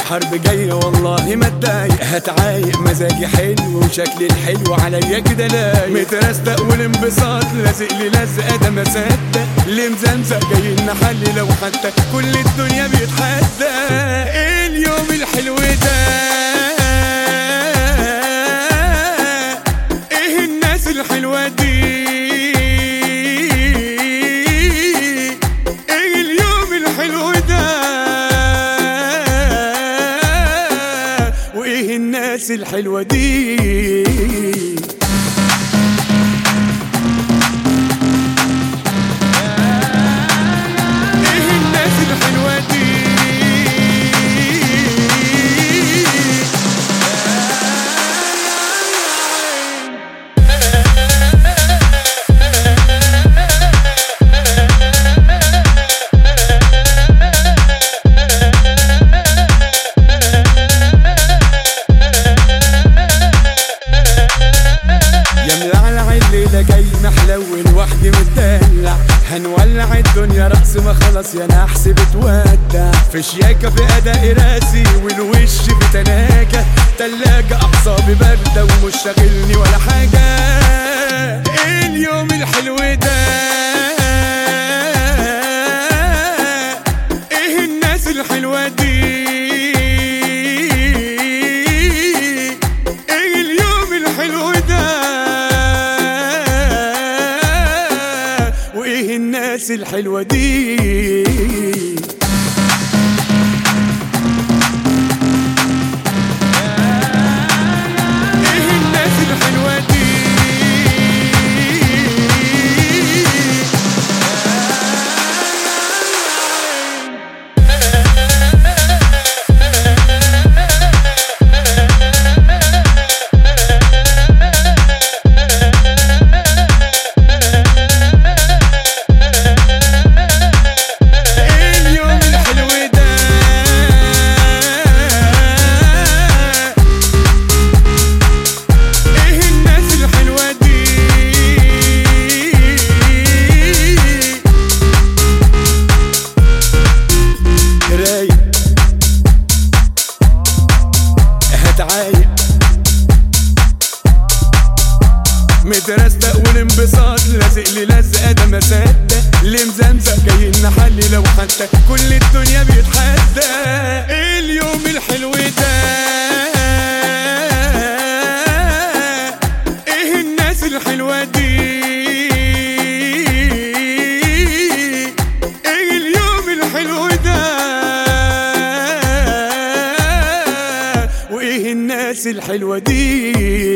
الحرب جاية والله ما اتضايق هتعايق مزاجي حلو وشكلي الحلو عليا كده لايق مترستق والانبساط لازق لي لزقة ده ما صدق اللي مزمزق جاي نحلي لو حتى كل الدنيا بيتحدى إيه اليوم الحلو ده ايه الناس الحلوة دي ايه اليوم الحلو ده وايه الناس الحلوة دي ايه الناس الحلوة دي يا ملعلع الليلة جاي محلول وحدي متدلع هنولع الدنيا رقص ما خلص يا نحس بتودع في شياكة في أداء راسي والوش في تناكة تلاجة أعصابي باردة ومش شاغلني ولا حاجة إيه اليوم الحلو ده ايه الناس الحلوة دي ايه اليوم الحلو ده وايه الناس الحلوة دي ايه الناس الحلوة دي اليوم الحلو ده ايه الناس الحلوة دي رايق هتعايق مترستق والانبساط لازق لي لزقه ده ما صدق اللي مزمزق جاي نحلي لو حتى كل الدنيا بيتحدى ايه اليوم الحلو ده ايه الناس الحلوه دي ايه اليوم الحلو ده وايه الناس الحلوه دي